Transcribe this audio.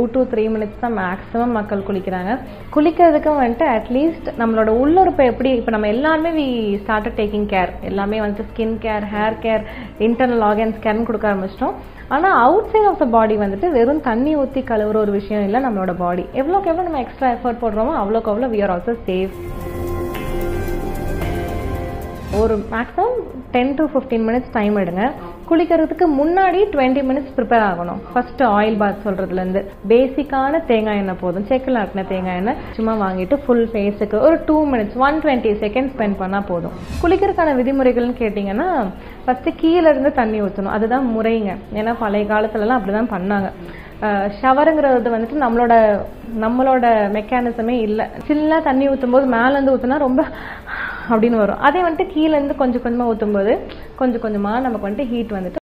two to three minutes தான் maximum மக்கள் குளிக்கிறாங்க குளிக்கிறதுக்கு வந்துட்டு அட்லீஸ்ட் நம்மளோட உள்ளுறுப்பை எப்படி இப்போ நம்ம எல்லாருமே வி ஸ்டார்டட் டேக்கிங் கேர் எல்லாமே வந்துட்டு skin care hair care internal organs கேர்னு கொடுக்க ஆரம்பிச்சிட்டோம் ஆனால் outside of the body வந்துட்டு வெறும் தண்ணி ஊற்றி கழுவுற ஒரு விஷயம் இல்லை நம்மளோட பாடி எவ்வளோக்கு எவ்வளோ நம்ம எக்ஸ்ட்ரா எஃபர்ட் போடுறோமோ அவ்வளோக்கு அவ்வளோ வி ஆர் ஆல்சோ சேஃப் ஒரு maximum ten to fifteen minutes time எடுங்க குளிக்கிறதுக்கு முன்னாடி டுவெண்ட்டி மினிட்ஸ் ப்ரிப்பேர் ஆகணும் ஃபர்ஸ்ட் ஆயில் பாத் சொல்றதுலேருந்து பேசிக்கான தேங்காய் எண்ணெய் போதும் செக்கில் ஆட்டின தேங்காய் எண்ணெய் சும்மா வாங்கிட்டு ஃபுல் ஃபேஸுக்கு ஒரு two minutes one twenty second spend பண்ணால் போதும் குளிக்கிறதுக்கான விதிமுறைகள்னு கேட்டிங்கன்னா ஃபஸ்ட்டு கீழே இருந்து தண்ணி ஊற்றணும் அதுதான் முறைங்க ஏன்னா பழைய காலத்துலலாம் அப்படி தான் பண்ணாங்க ஷவருங்கிறது வந்துட்டு நம்மளோட நம்மளோட மெக்கானிசமே இல்லை சில்லாக தண்ணி ஊற்றும் போது மேலேருந்து ஊற்றினா ரொம்ப அப்படின்னு வரும் அதே வந்துட்டு கீழேருந்து கொஞ்சம் கொஞ்சமாக ஊற்றும்போது கொஞ்சம் கொஞ்சமாக நமக்கு வந்துட்டு ஹீட் வந்துட்டு